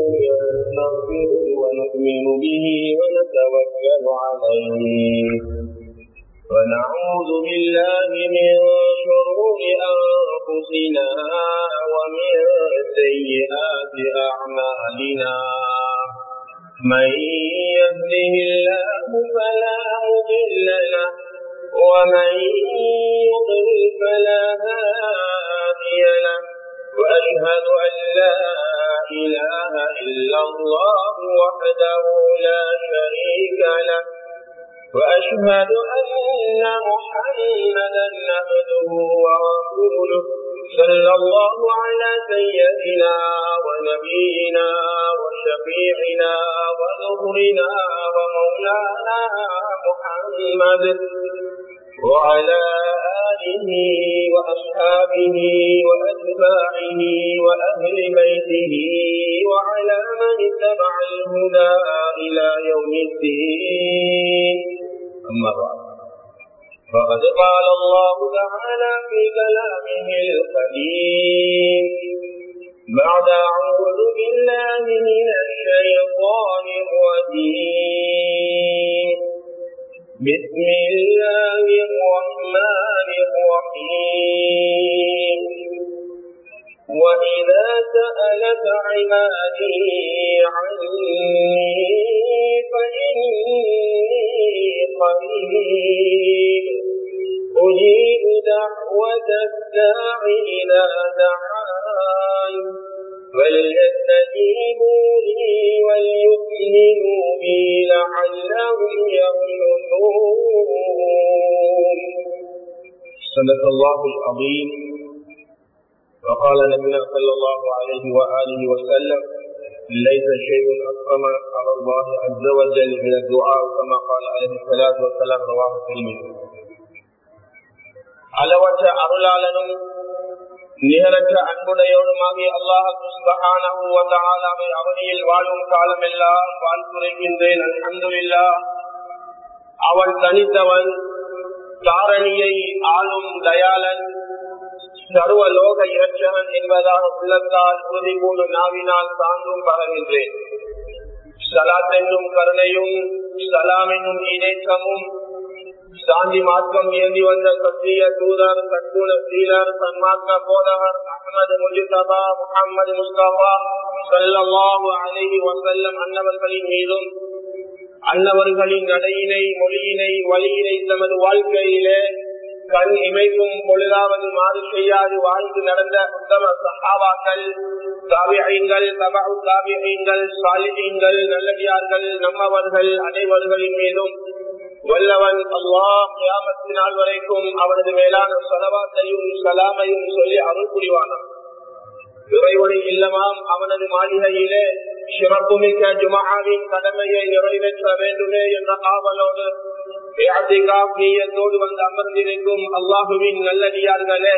نستغفره ونؤمن به ونتوكل عليه ونعوذ بالله من شرور أنفسنا ومن سيئات أعمالنا من يهده الله فلا مضل له ومن يضلل فلا هادي له وأشهد أن لا إله إلا الله وحده لا شريك له وأشهد أن محمدا عبده ورسوله صلى الله على سيدنا ونبينا وشفيعنا وظهرنا ومولانا محمد وعلى آله وأصحابه وأتباعه وأهل بيته وعلى من اتبع الهدى إلى يوم الدين أما بعد فقد قال الله تعالى في كلامه القديم بعد أعوذ بالله من الشيطان الرجيم بسم الله الرحمن الرحيم وإذا سألك عبادي عني فإني قريب أجيب دعوة الداع إذا دعان فليستجيبوا لي وليؤمنوا بي لعلهم يرشدون صدق الله العظيم وقال نبينا صلى الله عليه وآله وسلم ليس شيء أكرم على الله عز وجل من الدعاء كما قال عليه الصلاة والسلام رواه الترمذي அளவற்ற அருளாளனும் நிகரற்ற அன்புடையோடுமாகிய அல்லாஹு சுபஹானஹு வ தஆலாவை அவனியில் வாழும் காலமெல்லாம் வாழ்த்துரைக்கின்றேன் அல்ஹம்துலில்லா அவன் தனித்தவன் தாரணியை ஆளும் தயாளன் சர்வ லோக இரட்சகன் என்பதாக உள்ளத்தால் உறுதி கூடு நாவினால் சார்ந்தும் பகர்கின்றேன் சலாத் என்னும் கருணையும் சலாம் என்னும் இணைக்கமும் சாந்தி மார்க்கம் ஏந்தி வந்த சத்திய தூதர் சற்குண சீலர் சன்மார்க்க போதகர் அஹமது முஜிதபா முகமது முஸ்தபா சல்லாஹு அலஹி வசல்லம் அன்னவர்களின் மீதும் அன்னவர்களின் நடையினை மொழியினை வழியினை தமது வாழ்க்கையிலே கண் இமைக்கும் பொழுதாவது மாறு செய்யாது வாழ்ந்து நடந்த உத்தம சஹாவாக்கள் தாபியங்கள் தபாவு தாபியங்கள் சாலிகள் நல்லடியார்கள் நம்மவர்கள் அனைவர்களின் மீதும் வல்லவன் அல்லாஹ் கியாமத்து நாள் வரைக்கும் அவனது மேலான சலவாத்தையும் சலாமையும் சொல்லி அருள் புரிவானான் இறைவனை இல்லமாம் அவனது மாளிகையிலே சிறப்புமிக்க ஜுமாவின் கடமையை நிறைவேற்ற வேண்டுமே என்ற ஆவலோடு நீயத்தோடு வந்து அமர்ந்திருக்கும் அல்லாஹுவின் நல்லடியார்களே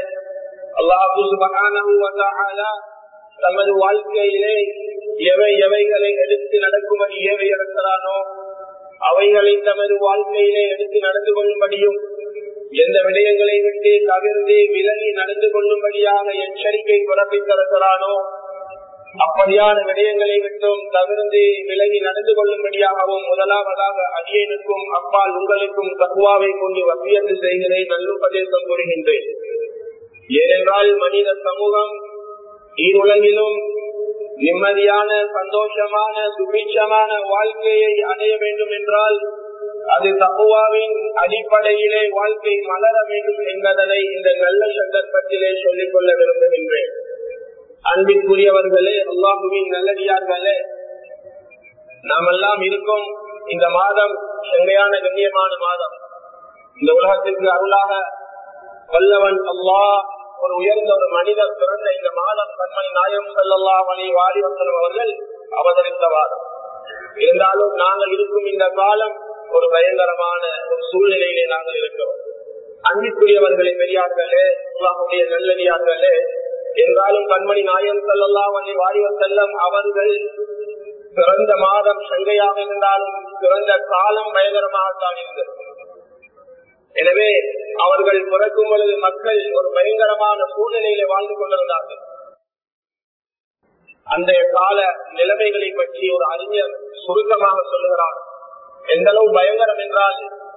அல்லாஹு தமது வாழ்க்கையிலே எவை எவைகளை எடுத்து நடக்கும்படி ஏவை இறக்கிறானோ அவைகளை தமது வாழ்க்கையிலே எடுத்து நடந்து கொள்ளும்படியும் எந்த விடயங்களை விட்டு தவிர்த்து விலகி நடந்து கொள்ளும்படியாக எச்சரிக்கை பிறப்பித்திருக்கிறானோ அப்படியான விடயங்களை விட்டும் தவிர்த்து விலகி நடந்து கொள்ளும்படியாகவும் முதலாவதாக அடியனுக்கும் அப்பால் உங்களுக்கும் தகுவாவை கொண்டு வசியத்து செய்கிறேன் நல்லுபதேசம் கூறுகின்றேன் ஏனென்றால் மனித சமூகம் ஈருலகிலும் நிம்மதியான சந்தோஷமான சுபீட்சமான வாழ்க்கையை அடைய வேண்டும் என்றால் அது தகுவாவின் அடிப்படையிலே வாழ்க்கை மலர வேண்டும் என்பதனை இந்த நல்ல சந்தர்ப்பத்திலே சொல்லிக் கொள்ள விரும்புகின்றேன் அன்பிற்குரியவர்களே அல்லாஹுவின் நல்லடியார்களே நாமெல்லாம் இருக்கும் இந்த மாதம் செங்கையான கண்ணியமான மாதம் இந்த உலகத்திற்கு அருளாக வல்லவன் அல்லாஹ் ஒரு உயர்ந்த ஒரு மனிதர் பிறந்த இந்த மாதம் கண்மணி நாயம் செல்லல்லா மணி வாலிவசனம் அவர்கள் அவதரித்த வாதம் இருந்தாலும் நாங்கள் இருக்கும் இந்த காலம் ஒரு பயங்கரமான ஒரு சூழ்நிலையிலே நாங்கள் இருக்கிறோம் அன்பிற்குரியவர்களே பெரியார்களே அல்லாஹுடைய நல்லடியார்களே என்றாலும் கண்மணி நாயம் செல்லல்லா மணி வாலிவர் செல்லம் அவர்கள் பிறந்த மாதம் சங்கையாக இருந்தாலும் பிறந்த காலம் பயங்கரமாகத்தான் இருந்தது எனவே அவர்கள் பிறக்கும் பொழுது மக்கள் ஒரு பயங்கரமான சூழ்நிலையில வாழ்ந்து கொண்டிருந்தார்கள் அந்த கால நிலைமைகளை பற்றி ஒரு அறிஞர் சுருக்கமாக சொல்லுகிறார் எந்த அளவு பயங்கரம் என்றால்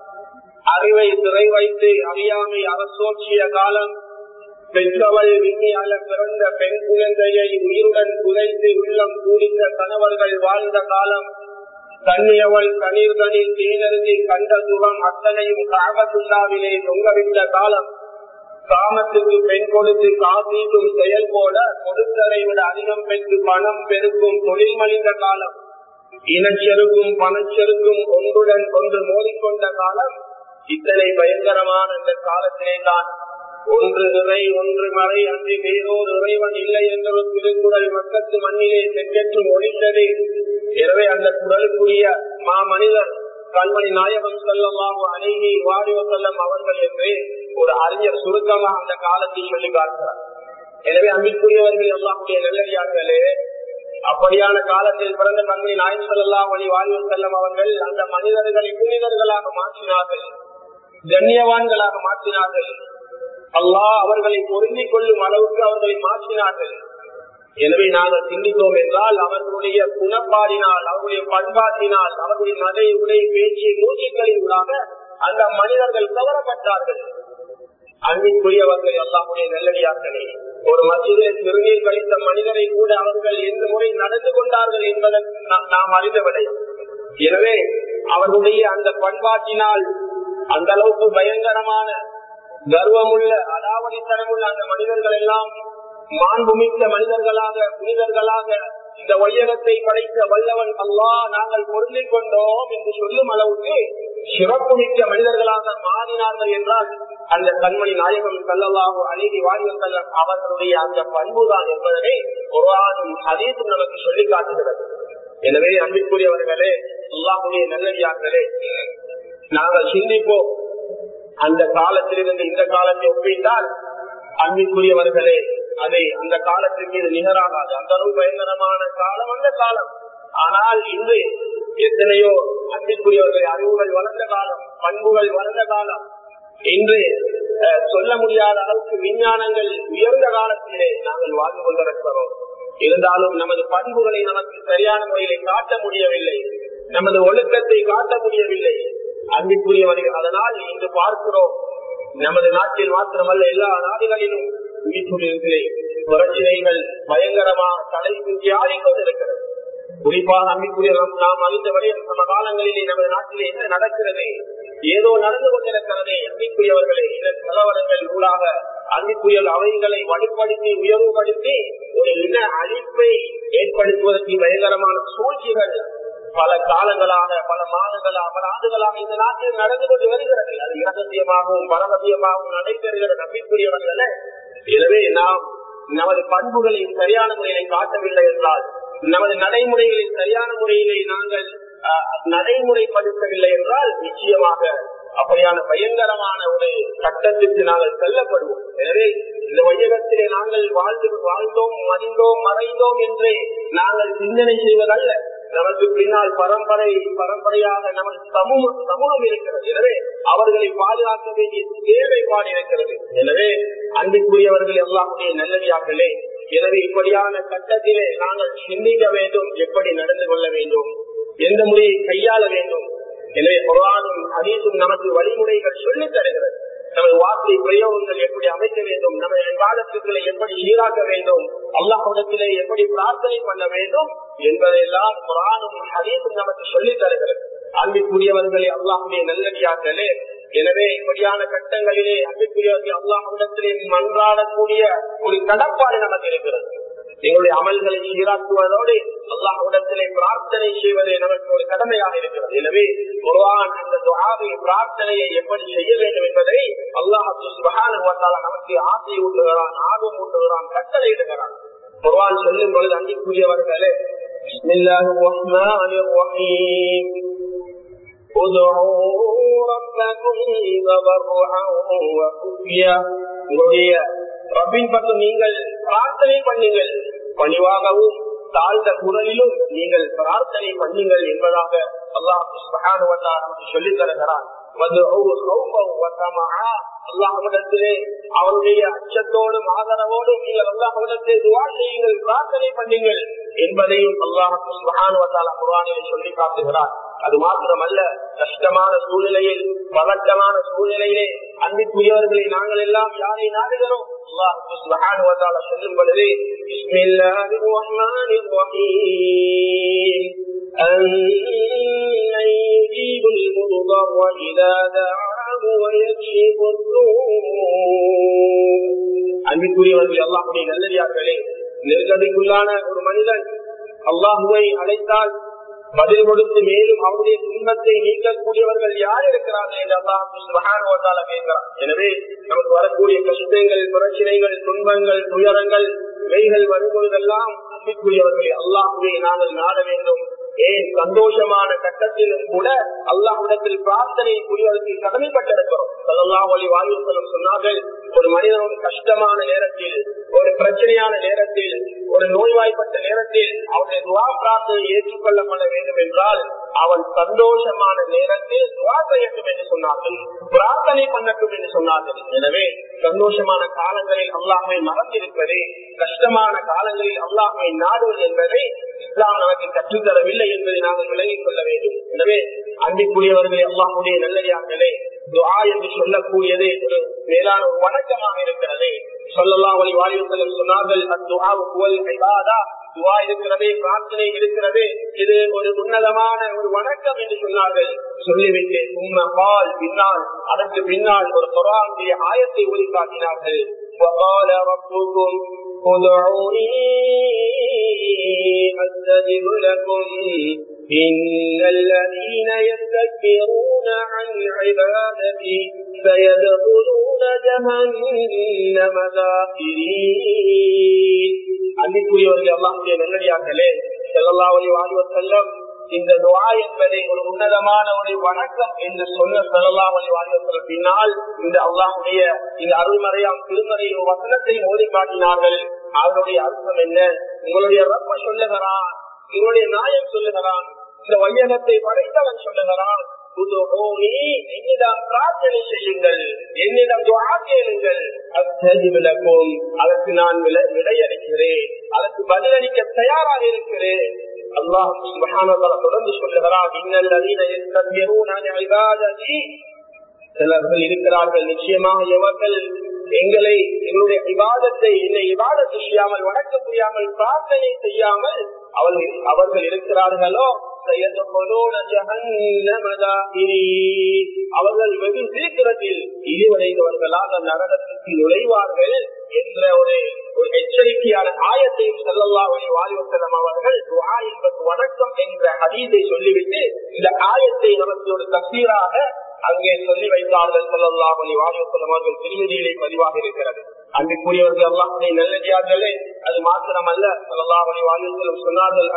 அறிவை சிறை வைத்து அறியாமை அரசோற்றிய காலம் பெற்றவள் விண்ணியால பிறந்த பெண் குழந்தையை உயிருடன் புதைத்து உள்ளம் கூடித்த கணவர்கள் வாழ்ந்த காலம் தண்ணியவள் கணீர்களில் தேனருந்தி கண்ட சுகம் அத்தனையும் காகத்துள்ளாவிலே தொங்கவிட்ட காலம் காமத்துக்கு பெண் கொடுத்து காசீட்டும் செயல் போல கொடுத்ததை விட அதிகம் பெற்று பணம் பெருக்கும் தொழில் மலிந்த காலம் இனச்செருக்கும் பணச்செருக்கும் ஒன்றுடன் ஒன்று மோதிக்கொண்ட காலம் இத்தனை பயங்கரமான இந்த காலத்திலே தான் ஒன்று நிறை ஒன்று மறை அன்றி வேறோர் இறைவன் இல்லை என்ற ஒரு திருக்குறள் மக்கத்து மண்ணிலே செக்கற்று ஒழித்தது எனவே அந்த குரலுக்குரிய மா மனிதர் கண்மணி நாயகம் செல்லமாக அணுகி வாடிவ செல்லம் அவர்கள் என்று ஒரு அறிஞர் சுருக்கமாக அந்த காலத்தை சொல்லி பார்க்கிறார் எனவே அன்பிற்குரியவர்கள் எல்லாருடைய நல்லடியார்களே அப்படியான காலத்தில் பிறந்த கண்மணி நாயகம் செல்லாம் வழி வாடிவ செல்லம் அவர்கள் அந்த மனிதர்களை புனிதர்களாக மாற்றினார்கள் கண்ணியவான்களாக மாற்றினார்கள் அல்லாஹ் அவர்களை பொருந்திக் கொள்ளும் அளவுக்கு அவர்களை மாற்றினார்கள் எனவே நாங்கள் சிந்தித்தோம் என்றால் அவர்களுடைய குணப்பாடினால் அவர்களுடைய பண்பாட்டினால் அவர்களுடைய நடை உடை பேச்சு மூச்சுக்களின் ஊடாக அந்த மனிதர்கள் கவரப்பட்டார்கள் அன்பிற்குரியவர்கள் எல்லாருடைய நல்லடியார்களே ஒரு மத்தியிலே சிறுநீர் கழித்த மனிதரை கூட அவர்கள் எந்த முறை நடந்து கொண்டார்கள் என்பதை நாம் அறிந்த விடயம் எனவே அவர்களுடைய அந்த பண்பாட்டினால் அந்த அளவுக்கு பயங்கரமான கர்வமுள்ள அடாவடித்தனமுள்ள அந்த மனிதர்கள் எல்லாம் மாண்புமிக்க மனிதர்களாக புனிதர்களாக இந்த வையகத்தை படைத்த வல்லவன் அல்லா நாங்கள் பொருந்திக் கொண்டோம் என்று சொல்லும் அளவுக்கு சிறப்புமிக்க மனிதர்களாக மாறினார்கள் என்றால் அந்த கண்மணி நாயகம் கல்லவாக அழகி வாரியம் செல்லம் அவர்களுடைய அந்த பண்புதான் என்பதனை குரானும் அதீசும் நமக்கு சொல்லி காட்டுகிறது எனவே அன்பிற்குரியவர்களே அல்லாஹுடைய நல்லடியார்களே நாங்கள் சிந்திப்போம் அந்த காலத்திலிருந்து இந்த காலத்தை ஒப்பிட்டால் அன்பிற்குரியவர்களே அதை அந்த காலத்திற்கு இது நிகராகாது அந்த அளவு பயங்கரமான காலம் அந்த காலம் ஆனால் இன்று எத்தனையோ அன்பிற்குரியவர்கள் அறிவுகள் வளர்ந்த காலம் பண்புகள் வளர்ந்த காலம் இன்று சொல்ல முடியாத அளவுக்கு விஞ்ஞானங்கள் உயர்ந்த காலத்திலே நாங்கள் வாழ்ந்து கொண்டிருக்கிறோம் இருந்தாலும் நமது பண்புகளை நமக்கு சரியான முறையிலே காட்ட முடியவில்லை நமது ஒழுக்கத்தை காட்ட முடியவில்லை அன்பிற்குரியவர்கள் அதனால் இன்று பார்க்கிறோம் நமது நாட்டில் மாத்திரமல்ல எல்லா நாடுகளிலும் வீட்டுகளிலே பிரச்சனைகள் பயங்கரமாக தலை தூக்கி ஆடிக்கொண்டிருக்கிறது குறிப்பாக அன்பிற்குரிய நாம் அறிந்தவரை சமகாலங்களிலே நமது நாட்டிலே என்ன நடக்கிறது ஏதோ நடந்து கொண்டிருக்கிறதே அன்பிற்குரியவர்களே இதன் கலவரங்கள் ஊடாக அன்பிற்குரிய அவைகளை வலுப்படுத்தி உயர்வுபடுத்தி ஒரு இன அழிப்பை ஏற்படுத்துவதற்கு பயங்கரமான சூழ்ச்சிகள் பல காலங்களாக பல மாதங்களாக பல ஆண்டுகளாக இந்த நாட்டில் நடந்து கொண்டு வருகிறது அது இரகசியமாகவும் பரமசியமாகவும் நடைபெறுகிற நம்பிக்குரியவர்கள் எனவே நாம் நமது பண்புகளை சரியான முறையிலே காட்டவில்லை என்றால் நமது நடைமுறைகளை சரியான முறையிலே நாங்கள் நடைமுறைப்படுத்தவில்லை என்றால் நிச்சயமாக அப்படியான பயங்கரமான ஒரு சட்டத்திற்கு நாங்கள் செல்லப்படுவோம் எனவே இந்த வையகத்திலே நாங்கள் வாழ்ந்து வாழ்ந்தோம் மறிந்தோம் மறைந்தோம் என்று நாங்கள் சிந்தனை செய்வதல்ல நமக்கு பின்னால் பரம்பரை பரம்பரையாக நமது சமூகம் சமூகம் இருக்கிறது எனவே அவர்களை பாதுகாக்க வேண்டிய தேவைப்பாடு இருக்கிறது எனவே அன்பிற்குரியவர்கள் எல்லாருடைய நல்லடியார்களே எனவே இப்படியான கட்டத்திலே நாங்கள் சிந்திக்க வேண்டும் எப்படி நடந்து கொள்ள வேண்டும் எந்த முறையை கையாள வேண்டும் எனவே குரானும் அதீசும் நமக்கு வழிமுறைகள் சொல்லித் தருகிறது நமது வார்த்தை பிரயோகங்கள் எப்படி அமைக்க வேண்டும் நம்ம விவாதத்துக்களை எப்படி சீராக்க வேண்டும் அல்லாஹிடத்திலே எப்படி பிரார்த்தனை பண்ண வேண்டும் என்பதையெல்லாம் குரானும் அதீசும் நமக்கு சொல்லித் தருகிறது அன்பிற்குரியவர்களே அல்லாஹுடைய நல்லடியார்களே எனவே இப்படியான கட்டங்களிலே அன்பிற்குரியவர்கள் அல்லாஹிடத்திலே மன்றாடக்கூடிய ஒரு கடப்பாடு நமக்கு இருக்கிறது எங்களுடைய அமல்களை சீராக்குவதோடு அல்லாஹிடத்திலே பிரார்த்தனை செய்வதே நமக்கு ஒரு கடமையாக இருக்கிறது எனவே குர்ஆன் அந்த துஆவை பிரார்த்தனையை எப்படி செய்ய வேண்டும் என்பதை அல்லாஹ் சுப்ஹானஹு வ தஆலா நமக்கு ஆசை ஊட்டுகிறான் ஆர்வம் ஊட்டுகிறான் கட்டளை இடுகிறான் குர்ஆன் சொல்லும் பொழுது அன்பிற்குரியவர்களே பிஸ்மில்லாஹிர் ரஹ்மானிர் ரஹீம் உங்களுடைய ரப்பின் பக்கம் நீங்கள் பிரார்த்தனை பண்ணுங்கள் பணிவாகவும் தாழ்ந்த குரலிலும் நீங்கள் பிரார்த்தனை பண்ணுங்கள் என்பதாக அல்லாஹ் நமக்கு சொல்லித் தருகிறான் அல்லாஹிடத்திலே அவருடைய அச்சத்தோடும் ஆதரவோடும் நீங்கள் அல்லாஹிடத்தை துவா செய்யுங்கள் பிரார்த்தனை பண்ணுங்கள் என்பதையும் அல்லாஹால குரானிலே சொல்லி காட்டுகிறார் அது மாத்திரமல்ல கஷ்டமான சூழ்நிலையில் பதட்டமான சூழ்நிலையிலே அன்பிற்குரியவர்களை நாங்கள் எல்லாம் யாரை நாடுகிறோம் சொல்லும் பொழுது أن يجيب المضطر إذا دعاه ويكشف السوء அன்பிற்குரியவர்கள் அல்லாஹுடைய நல்லடியார்களே நெருக்கடிக்குள்ளான ஒரு மனிதன் அல்லாஹுவை அழைத்தால் பதில் கொடுத்து மேலும் அவருடைய துன்பத்தை நீக்கக்கூடியவர்கள் யார் இருக்கிறார்கள் என்று அல்லாஹால கேட்கிறார் எனவே நமக்கு வரக்கூடிய கஷ்டங்கள் பிரச்சனைகள் துன்பங்கள் துயரங்கள் இவைகள் வரும்பொழுதெல்லாம் அன்பிற்குரியவர்களை அல்லாஹுவை நாங்கள் நாட வேண்டும் ஏன் சந்தோஷமான கட்டத்திலும் கூட அல்லாஹிடத்தில் பிரார்த்தனை புரிவதற்கு கடமைப்பட்டிருக்கிறோம் சல்லாஹ் அலி வாயுசலம் சொன்னார்கள் ஒரு மனிதன் கஷ்டமான நேரத்தில் ஒரு பிரச்சனையான நேரத்தில் ஒரு நோய்வாய்ப்பட்ட நேரத்தில் அவருடைய துவா பிரார்த்தனை ஏற்றுக்கொள்ளப்பட வேண்டும் என்றால் அவன் சந்தோஷமான நேரத்தில் துவா செய்யட்டும் என்று சொன்னார்கள் பிரார்த்தனை பண்ணட்டும் என்று சொன்னார்கள் எனவே சந்தோஷமான காலங்களில் அல்லாஹை மறந்திருப்பது கஷ்டமான காலங்களில் அல்லாஹை நாடுவது என்பதை இஸ்லாம் நமக்கு கற்றுத்தரவில்லை என்பதை நாங்கள் விலகிக் கொள்ள வேண்டும் எனவே அன்பிற்குரியவர்களே அல்லாஹுடைய நல்லடியார்களே துவா என்று சொல்லக்கூடியது ஒரு மேலான ஒரு வணக்கமாக இருக்கிறது சொல்லலாம் வழி வாலிபர்கள் சொன்னார்கள் துவா இருக்கிறதே பிரார்த்தனை இருக்கிறது இது ஒரு உன்னதமான ஒரு வணக்கம் என்று சொன்னார்கள் சொல்லிவிட்டு உண்மை பால் பின்னால் அதற்கு பின்னால் ஒரு குரானுடைய ஆயத்தை ஒளி காட்டினார்கள் وقال ربكم ادعوني أستجب لكم إن الذين يستكبرون عن عبادتي سيدخلون جهنم داخرين அன்பிற்குரியவர்கள் அல்லாஹுடைய நல்லடியார்களே செல்லல்லா ஒலி வாழ்வ செல்லம் இந்த துவா என்பதை ஒரு உன்னதமான ஒரு வணக்கம் என்று சொன்ன செல்லல்லா ஒலி வாழ்வ செல்லம் பின்னால் இந்த அல்லாஹுடைய இந்த அருள்மறையாம் திருமறை வசனத்தை ஓதி காட்டினார்கள் அவருடைய அர்த்தம் என்ன உங்களுடைய ரப்ப சொல்லுகிறான் உங்களுடைய நாயம் சொல்லுகிறான் இந்த வையகத்தை படைத்தவன் சொல்லுகிறான் என்னிடம் பிரார்த்தனை செய்யுங்கள் என்னிடம் துவா கேளுங்கள் அத்தஜிபிலக்கும் அதற்கு நான் விடையளிக்கிறேன் அதற்கு பதிலளிக்க தயாராக இருக்கிறேன் அல்லாஹ் தொடர்ந்து சொல்லுகிறார் சிலர்கள் இருக்கிறார்கள் நிச்சயமாக எவர்கள் எங்களை எங்களுடைய விவாதத்தை என்னை விவாதத்தை செய்யாமல் வணக்க முடியாமல் பிரார்த்தனை செய்யாமல் அவர்கள் அவர்கள் இருக்கிறார்களோ அவர்கள் வெகு சீக்கிரத்தில் இழிவடைந்தவர்களாக நரகத்திற்கு நுழைவார்கள் என்ற ஒரு ஒரு எச்சரிக்கையான ஆயத்தையும் செல்லல்லா வழி வாலிவசலம் அவர்கள் துவா என்பது வணக்கம் என்ற ஹதீதை சொல்லிவிட்டு இந்த ஆயத்தை நமக்கு ஒரு தசீராக அங்கே சொல்லி வைத்தார்கள் செல்லல்லா வழி வாலிவசலம் அவர்கள் திருமதியிலே பதிவாக இருக்கிறது அன்றைக்குரியவர்கள் அல்லாஹுடைய நல்லடியார்களே அது மாத்திரம் அல்ல சல்லாஹலி வாலிசலம் சொன்னார்கள்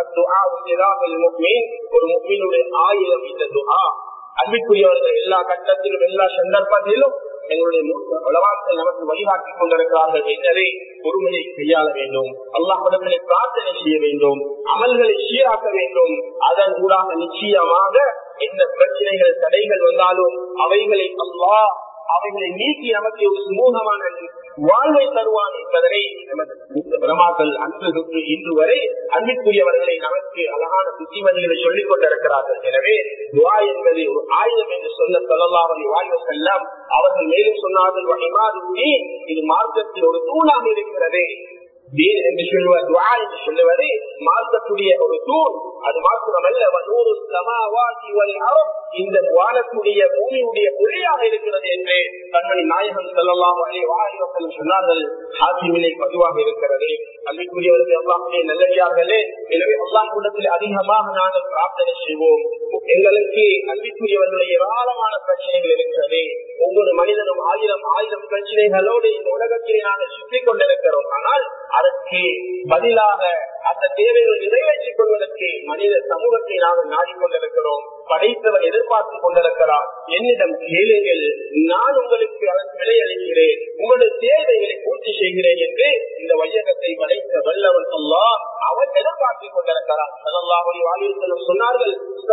ஒரு முக்மீனுடைய ஆயிரம் இந்த துஹா அன்பிற்குரியவர்கள் எல்லா கட்டத்திலும் எல்லா சந்தர்ப்பத்திலும் எங்களுடைய உலவாக்கள் நமக்கு வழிகாட்டிக் கொண்டிருக்கிறார்கள் எனவே பொறுமையை கையாள வேண்டும் அல்லாஹிடத்திலே பிரார்த்தனை செய்ய வேண்டும் அமல்களை சீராக்க வேண்டும் அதன் ஊடாக நிச்சயமாக என்ன பிரச்சனைகள் தடைகள் வந்தாலும் அவைகளை அல்லாஹ் அவைகளை நீக்கி நமக்கு ஒரு சுமூகமான வாழ்வை தருவான் என்பதனை நமது பிரமாக்கள் அன்புக்கு இன்று வரை அன்பிற்குரியவர்களை நமக்கு அழகான புத்திமதிகளை சொல்லிக் கொண்டிருக்கிறார்கள் எனவே துவா என்பது ஒரு ஆயுதம் என்று சொல்ல சொல்லலாமல் வாழ்வு செல்லம் அவர்கள் மேலும் சொன்னார்கள் வழிமாறு இது மார்க்கத்தில் ஒரு தூணாக இருக்கிறது தீன் என்று சொல்லுவது துவா என்று சொல்லுவது மார்க்கத்துடைய ஒரு தூண் அது மாத்திரமல்ல நூறு சமாவாசி இந்த வானத்துடைய பூமியுடைய ஒளியாக இருக்கிறது என்று கண்மணி நாயகம் செல்லலாம் வாரிவசல் சொன்னார்கள் ஹாசிமிலே பதிவாக இருக்கிறது அன்றைக்குரியவர்கள் அல்லாஹுடைய நல்லடியார்களே எனவே அல்லாஹ் கூடத்தில் அதிகமாக நாங்கள் பிரார்த்தனை செய்வோம் எங்களுக்கு அன்பிற்குரியவர்களுடைய ஏராளமான பிரச்சனைகள் இருக்கிறது ஒவ்வொரு மனிதனும் ஆயிரம் ஆயிரம் பிரச்சனைகளோடு இந்த உலகத்திலே நாங்கள் சுற்றிக் கொண்டிருக்கிறோம் ஆனால் அதற்கு பதிலாக அந்த தேவைகளை நிறைவேற்றிக் கொள்வதற்கு மனித சமூகத்தை நாங்கள் நாடிக்கொண்டிருக்கிறோம் படைத்தவர் எதிர்பார்த்து கொண்டிருக்கிறார் என்னிடம் கேளுங்கள் நான் உங்களுக்கு அதற்கு விலையளிக்கிறேன் உங்களுடைய தேவைகளை பூர்த்தி செய்கிறேன் என்று இந்த வையகத்தை படைத்த வல்லவன் அல்லா அவன் எதிர்பார்த்து கொண்டிருக்கிறார் சல்லாஹுடைய வாழ்வில் சொன்னார்கள்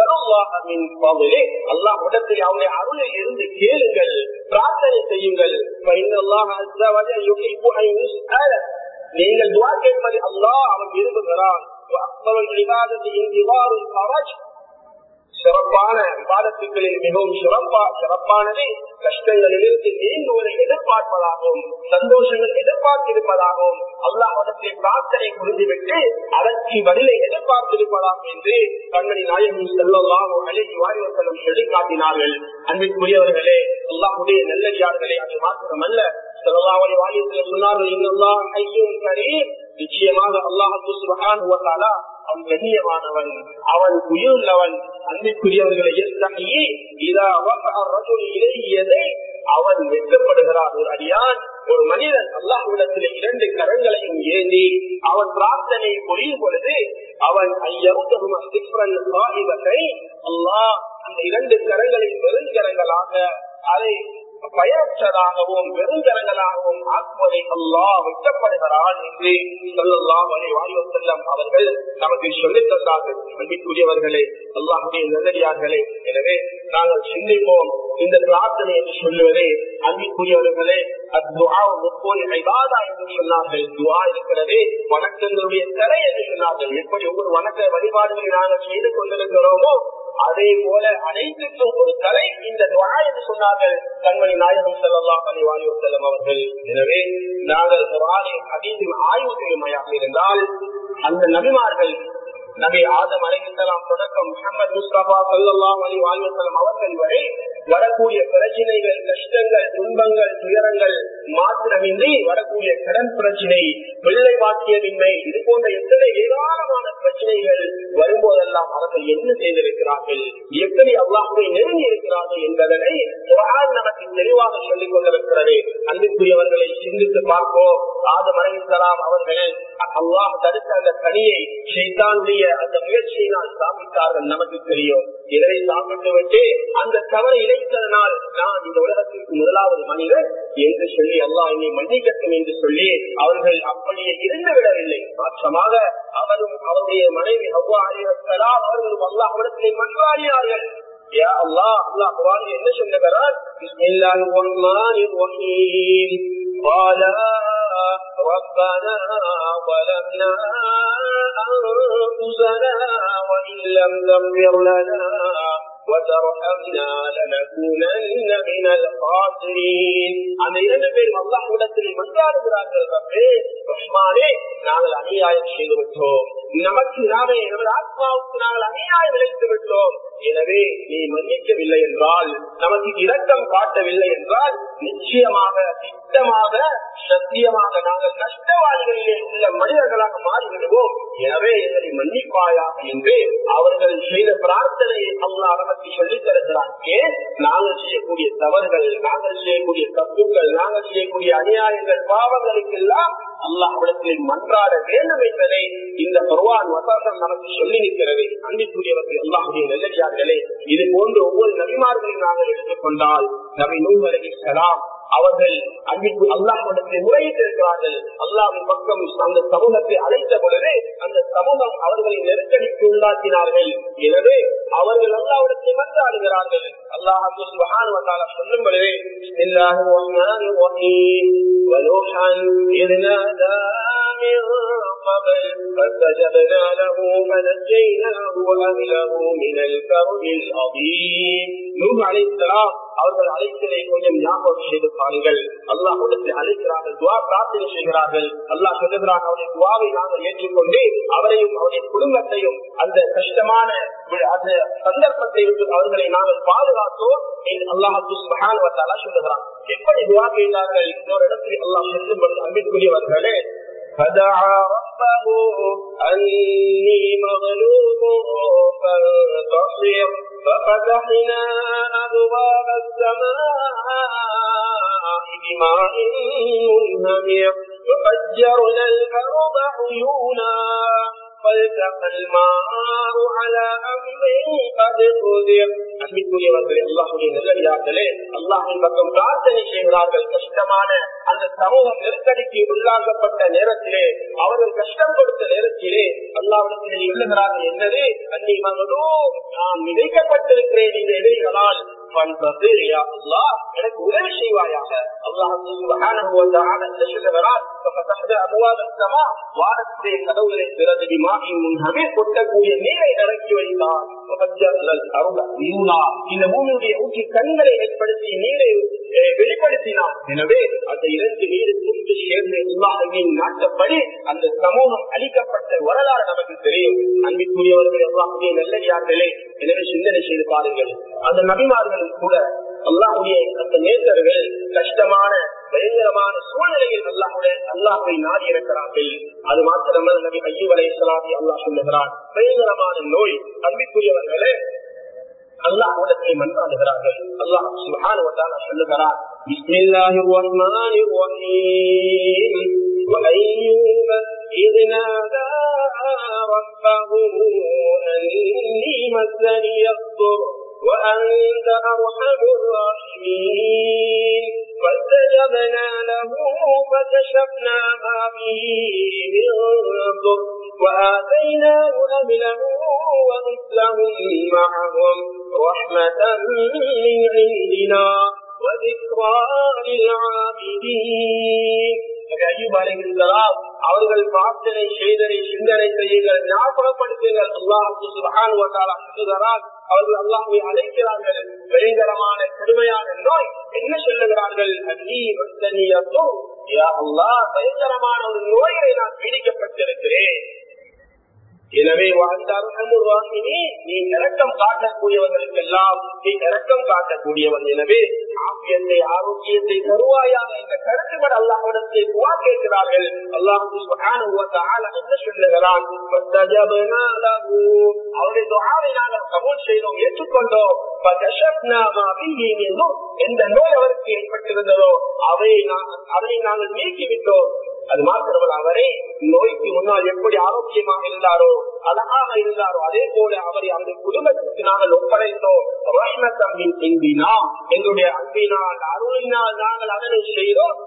அல்லாஹ் உடத்தில் அவனுடைய அருளில் இருந்து கேளுங்கள் பிரார்த்தனை செய்யுங்கள் நீங்கள் துவா கேட்பதை அல்லாஹ் அவன் விரும்புகிறான் சிறப்பான விவாதத்துக்களில் மிகவும் சிறப்பா சிறப்பானது கஷ்டங்களிலிருந்து நீங்குவதை எதிர்பார்ப்பதாகவும் சந்தோஷங்கள் எதிர்பார்த்திருப்பதாகவும் அல்லாஹத்தை பிரார்த்தனை புரிந்துவிட்டு அதற்கு பதிலை எதிர்பார்த்திருப்பதாகும் என்று கண்மணி நாயகம் செல்லலாம் அழகி வாரிவசனம் சொல்லி காட்டினார்கள் அன்பிற்குரியவர்களே அல்லாஹுடைய நல்லடியார்களே அது மாத்திரமல்ல செல்லலாவளி வாரியத்தில் சொன்னார்கள் இன்னும் ஐயும் கரீம் நிச்சயமாக அல்லாஹு அவன் கண்ணியமானவன் அவன் உயிருள்ளவன் அன்பிற்குரியவர்களை அவன் வெட்டப்படுகிறான் ஒரு அடியான் ஒரு மனிதன் அல்லாஹ்விடத்தில் இரண்டு கரங்களையும் ஏந்தி அவன் பிரார்த்தனை புரியும் பொழுது அவன் அல்லாஹ் அந்த இரண்டு கரங்களின் வெறுங்கரங்களாக அதை பயனற்றதாகவும் வெறுங்கரங்களாகவும் ஆக்குவதை அல்லாஹ் வெட்டப்படுகிறான் என்று சொல்லலாம் அலை வாயு செல்லம் அவர்கள் நமக்கு சொல்லித் தந்தார்கள் அன்பிற்குரியவர்களே அல்லாஹுடைய நல்லடியார்களே எனவே நாங்கள் சிந்திப்போம் இந்த பிரார்த்தனை என்று சொல்லுவதே அன்பிற்குரியவர்களே என்று சொன்னார்கள் துவா இருக்கிறதே வணக்கங்களுடைய தலை என்று சொன்னார்கள் எப்படி ஒவ்வொரு வணக்க வழிபாடுகளை நாங்கள் செய்து கொண்டிருக்கிறோமோ அதே போல அனைத்துக்கும் ஒரு தலை இந்த துவா என்று சொன்னார்கள் கண்மணி நாயகம் செல்லலாம் அலி வாயு செல்லம் அவர்கள் எனவே நாங்கள் அதீதின் ஆய்வு செய்யுமையாக இருந்தால் அந்த நபிமார்கள் நபி ஆதம் அலைக்கலாம் தொடக்கம் முகமது முஸ்தபா சல்லாம் அலி வாயுசலம் அவர்கள் வரை வரக்கூடிய பிரச்சனைகள் கஷ்டங்கள் துன்பங்கள் துயரங்கள் மாத்திரமின்றி வரக்கூடிய கடன் பிரச்சனை பிள்ளை வாக்கியமின்மை இது போன்ற எத்தனை ஏராளமான பிரச்சனைகள் வரும்போதெல்லாம் அவர்கள் என்ன செய்திருக்கிறார்கள் எப்படி அல்லாஹுவை நெருங்கி இருக்கிறார்கள் என்பதனை நமக்கு தெளிவாக சொல்லிக் கொண்டிருக்கிறது அன்புக்குரியவர்களை சிந்தித்து பார்ப்போம் ஆதம் அலைக்கலாம் அவர்கள் அல்லாஹ் தடுத்த அந்த கனியை செய்தானுடைய அந்த முயற்சியை நான் ஸ்தாபித்தார்கள் நமக்கு தெரியும் இதனை சாப்பிட்டு விட்டு அந்த தவறை இழைத்ததனால் நான் இந்த உலகத்திற்கு முதலாவது மனிதன் என்று சொல்லி அல்லாஹ் என்னை மன்னிக்கட்டும் என்று சொல்லி அவர்கள் அப்படியே இருந்து விடவில்லை மாற்றமாக அவரும் அவருடைய மனைவி அவ்வா அலிஹலாம் அவர்களும் அல்லாஹ் அவரிடத்திலே மன்றாடினார்கள் يا الله الله قرآن என்ன சொல்லுகிறார் بسم الله الرحمن الرحيم قال ربنا ظلمنا أنفسنا وإن لم تغفر لنا وترحمنا لنكونن من الخاسرين அந்த இரண்டு பேரும் அல்லாஹ் இடத்தில் மன்றாடுகிறார்கள் ரப்பே ரஹ்மானே நாங்கள் அநியாயம் செய்து விட்டோம் நமக்கு நாமே நமது ஆத்மாவுக்கு நாங்கள் அநியாயம் இழைத்து விட்டோம் எனவே நீ மன்னிக்கவில்லை என்றால் நமக்கு இரக்கம் காட்டவில்லை என்றால் நிச்சயமாக திட்டமாக சத்தியமாக நாங்கள் நஷ்டவாதிகளிலே உள்ள மனிதர்களாக மாறிவிடுவோம் எனவே எங்களை மன்னிப்பாயாக என்று அவர்கள் செய்த பிரார்த்தனையை அல்லா நமக்கு சொல்லித் தருகிறார் ஏன் நாங்கள் செய்யக்கூடிய தவறுகள் நாங்கள் செய்யக்கூடிய தப்புக்கள் நாங்கள் செய்யக்கூடிய அநியாயங்கள் பாவங்களுக்கெல்லாம் அல்லாஹிடத்தில் மன்றாட வேண்டும் என்பதை இந்த பருவான் வசனம் நமக்கு சொல்லி நிற்கிறது அன்பிற்குரியவர்கள் அல்லாஹுடைய நல்லடியார்களே இது போன்ற ஒவ்வொரு நபிமார்களையும் நாங்கள் எடுத்துக்கொண்டால் நபி நூல் அலிசலாம் அவர்கள் அன்பிற்கு அல்லாஹிடத்தில் முறையிட்டிருக்கிறார்கள் அல்லாவின் பக்கம் அந்த சமூகத்தை அழைத்த பொழுது அந்த சமூகம் அவர்களை நெருக்கடிக்கு உள்ளாக்கினார்கள் எனவே அவர்கள் அல்லாவிடத்தை மன்றாடுகிறார்கள் அல்லாஹு சுபஹான் சொல்லும் பொழுது ونوحا إذ نادى من قبل فاستجبنا له فنجيناه وأهله من الكرب العظيم نوح عليه السلام அவர்கள் அழைத்ததை கொஞ்சம் ஞாபகம் செய்து பாருங்கள் அல்லாஹ் இடத்தில் அழைக்கிறார்கள் துவா பிரார்த்தனை செய்கிறார்கள் அல்லாஹ் சொல்லுகிறான் அவருடைய துவாவை நாங்கள் ஏற்றுக்கொண்டு அவரையும் அவருடைய குடும்பத்தையும் அந்த கஷ்டமான அந்த சந்தர்ப்பத்தை விட்டு அவர்களை நாங்கள் பாதுகாத்தோம் என்று அல்லாஹு மகானுவத்தாலா சொல்லுகிறான் எப்படி துவா கேட்டார்கள் இன்னொரு இடத்தில் அல்லாஹ் சொல்லும் அன்பிற்குரியவர்களே فدعا ربه أني مغلوب فانتصر ففتحنا أبواب السماء بماء منهمر وفجرنا الأرض عيونا فالتقى الماء على أمر قد قدر அன்பிற்குரியவர்களே அல்லாஹுடைய நல்லடியார்களே அல்லாஹின் பக்கம் பிரார்த்தனை செய்கிறார்கள் கஷ்டமான அந்த சமூகம் நெருக்கடிக்கு உள்ளாக்கப்பட்ட நேரத்திலே அவர்கள் கஷ்டம் கொடுத்த நேரத்திலே அல்லாவிடத்திலே எழுதுகிறார்கள் என்னது அன்னி மகனோ நான் விதைக்கப்பட்டிருக்கிறேன் இந்த எதிரிகளால் எனக்கு உதவி செய்வாயாக வானத்துடைய கதவுகளை திறந்தடி மாகி முன்னமே கொட்டக்கூடிய நீரை இறக்கி வைத்தார் இந்த பூமியுடைய ஊற்றி கண்களை ஏற்படுத்தி நீரை வெளிப்படுத்தினார் எனவே அந்த இரண்டு நீர் கொண்டு சேர்ந்து அல்லாஹின் நாட்டப்படி அந்த சமூகம் அளிக்கப்பட்ட வரலாறு நமக்கு தெரியும் அன்பிற்குரியவர்கள் அல்லாஹுடைய நல்லடியார்களே எனவே சிந்தனை செய்து பாருங்கள் அந்த நபிமார்களும் கூட அல்லாஹுடைய அந்த நேசர்கள் கஷ்டமான பயங்கரமான சூழ்நிலையில் அல்லாஹுடைய அல்லாஹை நாடி இருக்கிறார்கள் அது மாத்திரமல்ல நபி ஐயூப் அலை சலாதி அல்லாஹ் சொல்லுகிறார் பயங்கரமான நோய் அன்பிற்குரியவர்களே அல்லாஹ் உலகத்தை மன்றாடுகிறார்கள் அல்லாஹ் சுபஹானஹு சொல்லுகிறார் பிஸ்மில்லாஹிர் ரஹ்மானிர் ரஹீம் وأيوب إذ نادى ربه أني مسني الضر وأنت أرحم الراحمين فاستجبنا له فكشفنا ما به من ضر وآتيناه أهله ومثلهم معهم رحمة من عندنا وذكرى للعابدين அவர்கள் பிரார்த்தனை செய்தனை சிந்தனை செய்யுங்கள் ஞாபகப்படுத்துங்கள் அல்லாஹ் அவர்கள் அல்லாஹை அழைக்கிறார்கள் பயங்கரமான கடுமையான நோய் என்ன சொல்லுகிறார்கள் பயங்கரமான ஒரு நோயை நான் பீடிக்கப்பட்டிருக்கிறேன் எனவே வாழ்ந்தாலும் நீ இறக்கம் காட்டக்கூடியவர்களுக்கு எல்லாம் நீ இறக்கம் காட்டக்கூடியவன் எனவே ஆபியத்தை ஆரோக்கியத்தை தருவாயாக இந்த கருத்துக்கள் அல்லாஹிடத்தை துவா கேட்கிறார்கள் அல்லாஹு என்ன சொல்லுகிறான் அவருடைய துவாவை நாங்கள் கபூல் செய்தோம் ஏற்றுக்கொண்டோம் எந்த நோய் அவருக்கு ஏற்பட்டிருந்ததோ அவை அதனை நாங்கள் நீக்கிவிட்டோம் அது மாத்திரமல்ல அவரே நோய்க்கு முன்னால் எப்படி ஆரோக்கியமாக இருந்தாரோ அழகாக இருந்தாரோ அதே போல அவரை அந்த குடும்பத்துக்கு நாங்கள் ஒப்படைத்தோம் எங்களுடைய அன்பினால் அருளினால் நாங்கள் அதனை செய்தோம்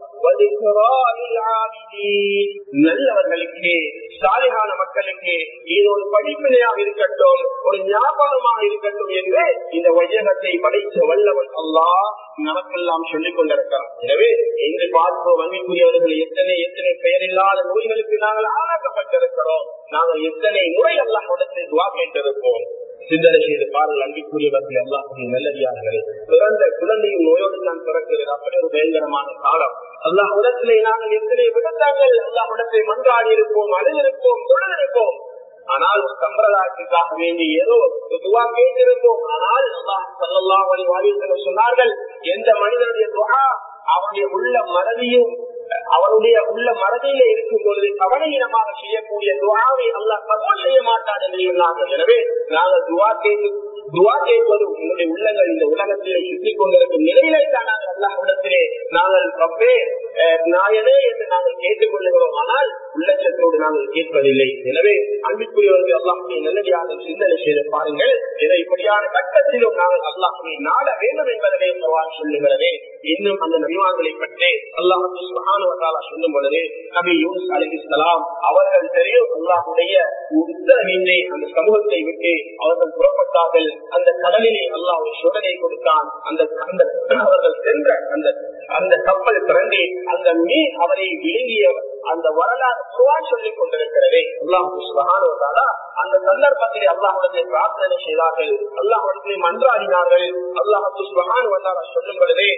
நல்லவர்களுக்கு சாலிகான மக்களுக்கு இது ஒரு படிப்பினையாக இருக்கட்டும் ஒரு ஞாபகமாக இருக்கட்டும் என்று இந்த வையகத்தை படைத்த வல்லவன் அல்லாஹ் நமக்கெல்லாம் சொல்லிக் கொண்டிருக்கிறார் எனவே எங்கு பார்ப்போம் வங்கிக்குரியவர்கள் எத்தனை எத்தனை பெயரில்லாத நோய்களுக்கு நாங்கள் ஆளாக்கப்பட்டிருக்கிறோம் நாங்கள் எத்தனை முறை அல்லாஹ் துவா கேட்டிருப்போம் சிந்தனை செய்து பாருங்கள் அன்பிற்குரியவர்கள் எல்லாருடைய நல்லடியார்களே பிறந்த குழந்தையும் நோயோடு தான் பிறக்கிறது அப்படி ஒரு பயங்கரமான காலம் அல்லாஹ் உடத்திலே நாங்கள் எத்தனை விடத்தாங்கள் அல்லாஹ் உடத்தை மன்றாடி இருப்போம் அழுதிருப்போம் தொடர்ந்திருப்போம் ஆனால் ஒரு சம்பிரதாயத்துக்காக வேண்டி ஏதோ துவா கேட்டிருப்போம் ஆனால் அல்லாஹ் சல்லா வழி வாரிசர்கள் சொன்னார்கள் எந்த மனிதனுடைய துவா அவனுடைய உள்ள மறதியும் அவருடைய உள்ள மறதியில இருக்கும் பொழுது கவனீனமாக செய்யக்கூடிய துவாவை அல்லாஹ் கபோல் செய்ய மாட்டான் என்று சொன்னார்கள் எனவே நாங்கள் துவா கேட்டு துவா கேட்பது உங்களுடைய உள்ளங்கள் இந்த உலகத்திலே சுற்றி கொண்டிருக்கும் நிலையிலே தான் நாங்கள் அல்லாஹ் இடத்திலே நாங்கள் ரப்பே நாயனே என்று நாங்கள் கேட்டுக் கொள்ளுகிறோம் ஆனால் உள்ளச்சத்தோடு நாங்கள் கேட்பதில்லை எனவே அன்பிற்குரியவர்கள் அல்லாஹுடைய நல்லடியாக சிந்தனை செய்து பாருங்கள் இதை இப்படியான கட்டத்திலும் நாங்கள் அல்லாஹுடைய நாட வேண்டும் என்பதனை சவால் சொல்லுகிறதே இன்னும் அந்த நபிவான்களை பற்றி அல்லாஹு சொல்லும் பொழுது நபி யூஸ் அலிஸ்லாம் அவர்கள் தெரியும் அல்லாஹுடைய உத்தரவின்றி அந்த சமூகத்தை விட்டு அவர்கள் புறப்பட்டார்கள் அந்த கடலிலே அல்லாஹ் ஒரு சோதனை கொடுத்தான் அந்த அந்த அவர்கள் சென்ற அந்த அந்த கப்பல் திரண்டி அந்த மீன் அவரை விழுங்கிய அந்த வரலாறு குருவான் சொல்லிக் கொண்டிருக்கிறதே அல்லாஹு அந்த சந்தர்ப்பத்திலே அல்லாஹுடத்தை பிரார்த்தனை செய்தார்கள் அல்லாஹுடத்தை மன்றாடினார்கள் அல்லாஹு சுபஹான் சொல்லும் பொழுதே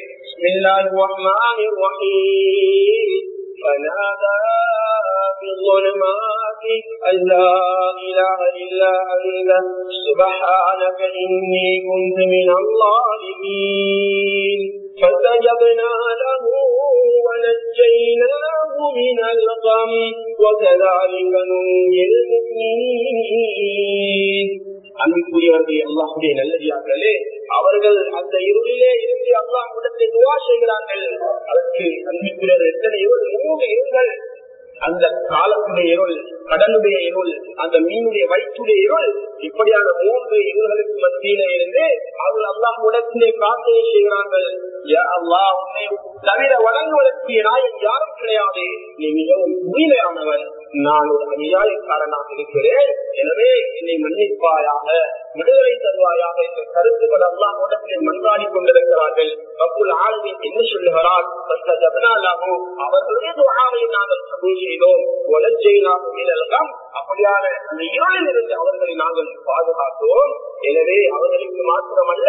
فنادى في الظلمات أن لا إله إلا أنت سبحانك إني كنت من الظالمين فاستجبنا له ونجيناه من الغم وكذلك ننجي المؤمنين அன்புக்குரியவர்கள் அல்லாஹுடைய நல்லடியார்களே அவர்கள் அந்த இருளிலே இருந்து அல்லாஹிடத்தை துவா செய்கிறார்கள் அதற்கு அன்புக்குரியவர் எத்தனையோ மூன்று இருங்கள் அந்த காலத்துடைய இருள் கடலுடைய இருள் அந்த மீனுடைய வயிற்றுடைய இருள் இப்படியான மூன்று இருள்களுக்கு மத்தியில இருந்து அவர்கள் அல்லாஹ் உடத்திலே பிரார்த்தனை செய்கிறார்கள் யா அல்லாஹ் உன்னை தவிர வழங்குவதற்கு நாயன் யாரும் கிடையாது நீ மிகவும் உரிமையானவன் நான் ஒரு அநியாயக்காரனாக இருக்கிறேன் எனவே என்னை மன்னிப்பாயாக விடுதலை தருவாயாக என்ற கருத்துக்கள் அல்லாஹ் உடத்திலே மன்றாடி கொண்டிருக்கிறார்கள் அப்புல் ஆளுமை என்ன சொல்லுகிறார் அவர்களுடைய துவாவை நாங்கள் கபூல் செய்தோம் ஒலஞ்செய்தாகும் இழல்கம் அப்படியான அந்த இருளில் இருந்து அவர்களை நாங்கள் பாதுகாத்தோம் எனவே அவர்களுக்கு மாத்திரமல்ல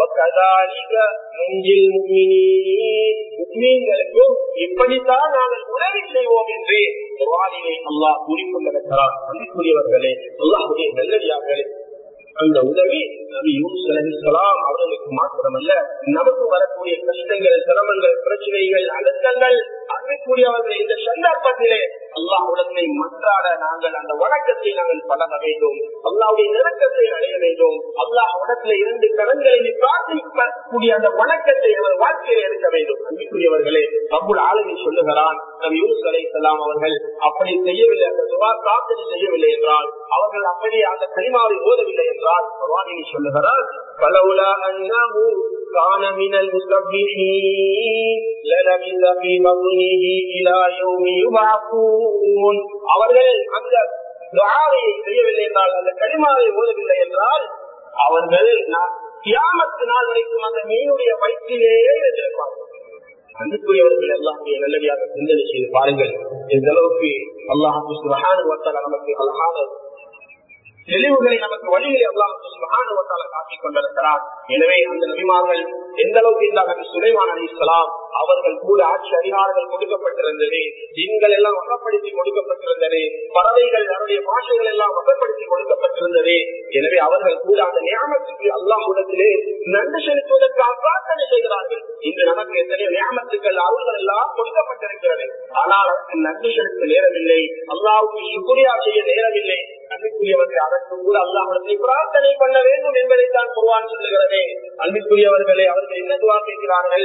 முக்மீன்களுக்கும் இப்படித்தான் நாங்கள் உதவி செய்வோம் என்று குரானிலே அல்லாஹ் கூறிக்கொண்டிருக்கிறார் அன்புக்குரியவர்களே அல்லாஹுடைய நல்லடியார்களே அந்த உதவி நபி யூசலாம் அவர்களுக்கு மாத்திரமல்ல நமக்கு வரக்கூடிய கஷ்டங்கள் சிரமங்கள் பிரச்சனைகள் அழுத்தங்கள் அன்புக்குரியவர்கள் இந்த சந்தர்ப்பத்திலே அல்லாஹுடத்தை மன்றாட நாங்கள் அந்த வணக்கத்தை நாங்கள் பழக வேண்டும் அல்லாவுடைய நெருக்கத்தை அடைய வேண்டும் அல்லாஹ் உடத்துல இரண்டு கரங்களை பிரார்த்திக்கக்கூடிய அந்த வணக்கத்தை அவர் வாழ்க்கையில் எடுக்க வேண்டும் அன்புக்குரியவர்களே அப்புள் ஆளுமை சொல்லுகிறான் நம் யூஸ் அலை செல்லாம் அவர்கள் அப்படி செய்யவில்லை அந்த துவா பிரார்த்தனை செய்யவில்லை என்றால் அவர்கள் அப்படி அந்த கனிமாவை ஓதவில்லை என்றால் பகவானினி சொல்லுகிறார் பலவுலா அண்ணாமு كان من المسبحين لنبذ في بطنه الى يوم يبعثون அவர்கள் அந்த துஆவை செய்யவில்லை என்றால் அந்த கலிமாவை ஓதவில்லை என்றால் அவர்கள் கியாமத்து நாள் வரைக்கும் அந்த மீனுடைய வயிற்றிலேயே இருந்திருப்பார்கள் அன்புக்குரியவர்கள் எல்லாருடைய நல்லடியாக சிந்தனை செய்து பாருங்கள் இந்த அளவுக்கு அல்லாஹு நமக்கு அழகான தெளிவுகளை நமக்கு வழிகளை அல்லாஹால காட்டிக் கொண்டிருக்கிறார் எனவே அந்த நபிமார்கள் எந்த அளவுக்கு இருந்தார்கள் சுலைமான் அலி இஸ்லாம் அவர்கள் கூட ஆட்சி அதிகாரங்கள் கொடுக்கப்பட்டிருந்தது ஜின்கள் எல்லாம் வகப்படுத்தி கொடுக்கப்பட்டிருந்தது பறவைகள் அவருடைய பாஷைகள் எல்லாம் வகப்படுத்தி கொடுக்கப்பட்டிருந்தது எனவே அவர்கள் கூட அந்த நியமத்துக்கு அல்லாஹுடத்திலே நன்றி செலுத்துவதற்காக பிரார்த்தனை செய்கிறார்கள் இன்று நமக்கு எத்தனையோ நியமத்துக்கள் அவர்கள் எல்லாம் கொடுக்கப்பட்டிருக்கிறது ஆனால் அதற்கு நன்றி செலுத்த நேரமில்லை அல்லாவுக்கு சுக்குரியா செய்ய நேரமில்லை அன்புக்குரியவர்கள் அதற்கு கூட அல்லாஹத்தை பிரார்த்தனை பண்ண வேண்டும் என்பதைத்தான் குருவான் சொல்லுகிறதே அன்புக்குரியவர்களே அவர்கள் என்ன துவா கேட்கிறார்கள்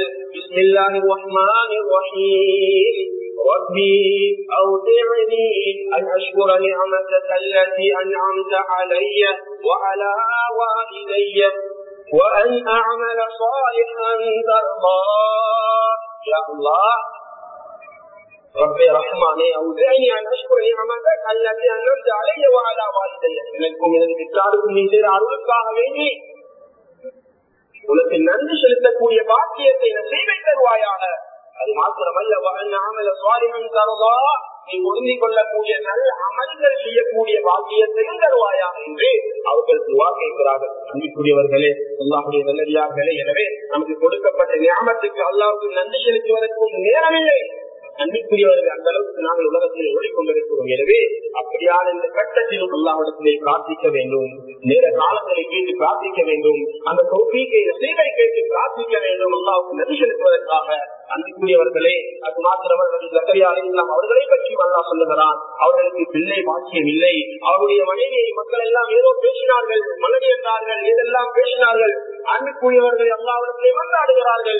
ربي أوزعني أن أشكر نعمتك التي أنعمت علي وعلى والدي وأن أعمل صالحا ترضاه يا الله ربي رحماني أوزعني أن أشكر نعمتك التي أنعمت علي وعلى والدي எனக்கும் எனது பெற்றாருக்கும் நீ செய்த அருளுக்காக வேண்டி உனக்கு நன்றி செலுத்தக்கூடிய பாக்கியத்தை செய்வை தருவாயாக அது மாத்திரமல்ல அமல சுவாரிமன் தருவா நீ பொருந்திக் கொள்ளக்கூடிய நல்ல அமல்கள் செய்யக்கூடிய பாக்கியத்தையும் தருவாயாக என்று அவர்கள் துவா கேட்கிறார்கள் அன்பிற்குரியவர்களே அல்லாஹுடைய நல்லடியார்களே எனவே நமக்கு கொடுக்கப்பட்ட ஞாபகத்துக்கு அல்லாவுக்கு நன்றி செலுத்துவதற்கும் நேரமில்லை அன்பிற்குரியவர்கள் அந்த அளவுக்கு நாங்கள் உலகத்தில் ஓடிக்கொண்டிருக்கிறோம் எனவே அப்படியான இந்த கட்டத்திலும் அல்லாவிடத்திலே பிரார்த்திக்க வேண்டும் நேர காலங்களை கேட்டு பிரார்த்திக்க வேண்டும் அந்த தொகுப்பீக்கை சேவை கேட்டு பிரார்த்திக்க வேண்டும் அல்லாவுக்கு நதி செலுத்துவதற்காக அன்பிற்குரியவர்களே அது மாத்திரவர்கள் ஜக்கரியா அலிஸ்லாம் அவர்களை பற்றி அல்லா சொல்லுகிறான் அவர்களுக்கு பிள்ளை பாக்கியம் இல்லை அவருடைய மனைவியை மக்கள் எல்லாம் ஏதோ பேசினார்கள் மலடி என்றார்கள் ஏதெல்லாம் பேசினார்கள் அன்புக்குரியவர்கள் எல்லாவற்றிலே வந்தாடுகிறார்கள்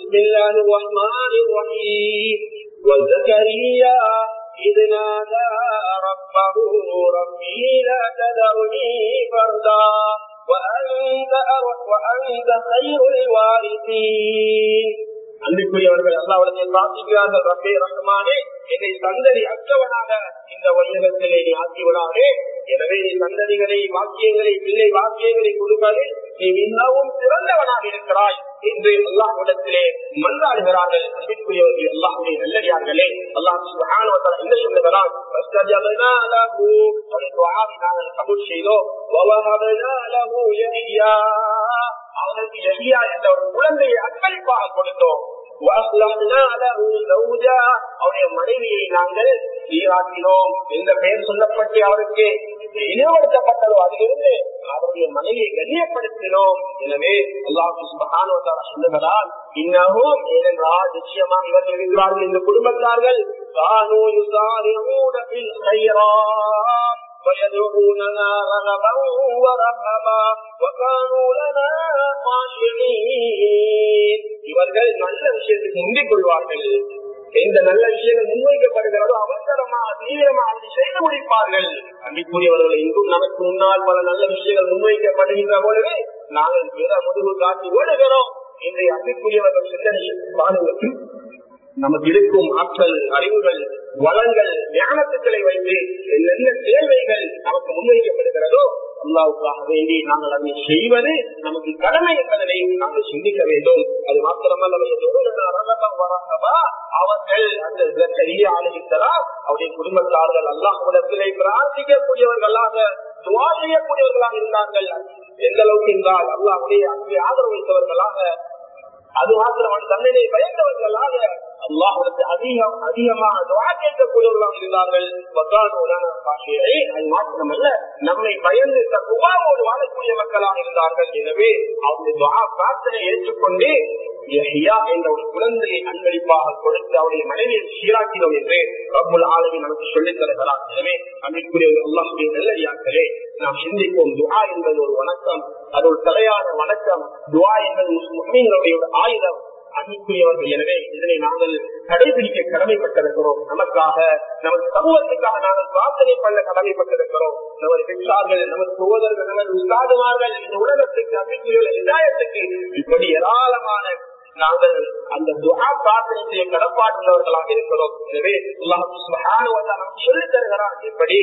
وزكريا إذ نادى ربه ربي لا تذرني فردا وأنت, وأنت خير الوارثين அன்புக்குரியவர்கள் எல்லாவற்றையும் பிரார்த்திக்கிறார்கள் ரப்பே ரஹ்மானே என்னை சந்ததி அற்றவனாக இந்த வையகத்திலே நீ ஆக்கிவிடாதே எனவே நீ சந்ததிகளை வாக்கியங்களை பிள்ளை வாக்கியங்களை கொடுப்பதில் நீ மிகவும் சிறந்தவனாக இருக்கிறாய் என்று அல்லாஹ்விடத்திலே மன்றாடுகிறார்கள் அன்பிற்குரியவர்கள் அல்லாஹுடைய நல்லடியார்களே அல்லாஹ் சுபஹானவத்தால் என்ன சொல்லுகிறான் நாங்கள் கபூல் செய்தோம் அவனுக்கு எஹியா என்ற ஒரு குழந்தையை அர்ப்பணிப்பாக கொடுத்தோம் அவருடைய மனைவியை நாங்கள் சீராக்கினோம் எந்த பெயர் சொல்லப்பட்டு அவருக்கு இனப்படுத்தப்பட்டதோ அதிலிருந்து அவருடைய மனைவியை கண்ணியப்படுத்தினோம் எனவே அல்லாஹு சொல்லுகிறார் இன்னமும் ஏனென்றால் நிச்சயமாக இவர்கள் இருக்கிறார்கள் இந்த குடும்பத்தார்கள் ويدعوننا رغبا ورهبا وكانوا لنا خاشعين இவர்கள் நல்ல விஷயத்துக்கு முந்திக் கொள்வார்கள் எந்த நல்ல விஷயங்கள் முன்வைக்கப்படுகிறதோ அவசரமாக தீவிரமாக அதை செய்து முடிப்பார்கள் அன்பிற்குரியவர்கள் இன்றும் நமக்கு முன்னால் பல நல்ல விஷயங்கள் முன்வைக்கப்படுகின்ற பொழுது நாங்கள் பிற முதுகு காட்டி ஓடுகிறோம் இன்றைய அன்பிற்குரியவர்கள் சிந்தனை பாருங்கள் நமக்கு இருக்கும் ஆற்றல் அறிவுகள் வளங்கள் ஞானத்துக்களை வைத்து என்னென்ன தேவைகள் நமக்கு முன்வைக்கப்படுகிறதோ அல்லாவுக்காக வேண்டி நாங்கள் அதை செய்வது நமக்கு கடமை என்பதனை நாங்கள் சிந்திக்க வேண்டும் அது மாத்திரமல்ல அவர்கள் அந்த சரியா ஆலோசித்தலாம் அவருடைய குடும்பத்தார்கள் அல்லாஹிடத்திலே பிரார்த்திக்கக்கூடியவர்களாக துவா செய்யக்கூடியவர்களாக இருந்தார்கள் எந்த அளவுக்கு என்றால் அல்லாஹுடைய அங்கே ஆதரவு வைத்தவர்களாக அது மாத்திரம் தண்டனை பயந்தவர்களாக அல்லாஹுக்கு அதிகம் அதிகமாக துவா கேட்கக்கூடியவர்களாக இருந்தார்கள் அது மாத்திரமல்ல நம்மை பயந்து தக்குவாவோடு வாழக்கூடிய மக்களாக இருந்தார்கள் எனவே அவருடைய துவா பிரார்த்தனை ஏற்றுக்கொண்டு என்ற ஒரு குழந்தையை அன்பளிப்பாக கொடுத்து அவருடைய மனைவியை சீராக்கினோம் என்று ரப்புல் ஆலமி நமக்கு சொல்லித் தருகிறார் எனவே அன்றைக்குரிய அல்லாஹுடைய நல்லடியாக்களே நாம் சிந்திப்போம் துவா என்பது ஒரு வணக்கம் அது ஒரு தலையான வணக்கம் துவா என்பது முஸ்லிம்களுடைய ஒரு ஆயுதம் அன்புக்குரியவர்கள் எனவே இதனை நாங்கள் கடைபிடிக்க கடமைப்பட்டிருக்கிறோம் நமக்காக நமது சமூகத்துக்காக நாங்கள் பிரார்த்தனை பண்ண கடமைப்பட்டிருக்கிறோம் நமது பெற்றார்கள் நமது சகோதரர்கள் நமது உஸ்தாதுமார்கள் இந்த உலகத்துக்கு அன்புக்குரிய இதாயத்துக்கு இப்படி ஏராளமான நாங்கள் அந்த துவா பிரார்த்தனை செய்ய கடப்பாடுள்ளவர்களாக இருக்கிறோம் எனவே சொல்லி தருகிறான் எப்படி